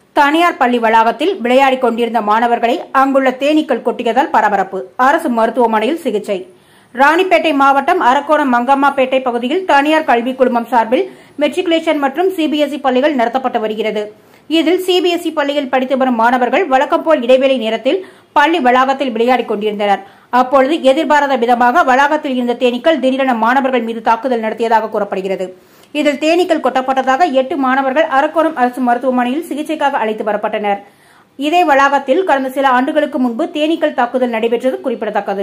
தனியார் பள்ளி வளாகத்தில் விளையாடிக் கொண்டிருந்த மாணவர்களை அங்குள்ள தேனீக்கள் கொட்டியதால் பரபரப்பு அரசு மருத்துவமனையில் சிகிச்சை ராணிப்பேட்டை மாவட்டம் அரக்கோணம் மங்கம்மாப்பேட்டை பகுதியில் தனியார் கல்விக் குழுமம் சார்பில் மெட்ரிகுலேஷன் மற்றும் சிபிஎஸ்இ பள்ளிகள் நடத்தப்பட்டு வருகிறது இதில் சிபிஎஸ்இ பள்ளியில் படித்து வரும் மாணவர்கள் வழக்கம் போல் இடைவேளை நேரத்தில் பள்ளி வளாகத்தில் விளையாடிக் கொண்டிருந்தனர் அப்பொழுது எதிர்பாராத விதமாக வளாகத்தில் இருந்த தேனீக்கள் திடீரென மாணவர்கள் மீது தாக்குதல் நடத்தியதாக கூறப்படுகிறது இதில் தேனீக்கள் கொட்டப்பட்டதாக எட்டு மாணவர்கள் அரக்கோணம் அரசு மருத்துவமனையில் சிகிச்சைக்காக அழைத்து வரப்பட்டனர் இதே வளாகத்தில் கடந்த சில ஆண்டுகளுக்கு முன்பு தேனீக்கள் தாக்குதல் நடைபெற்றது குறிப்பிடத்தக்கது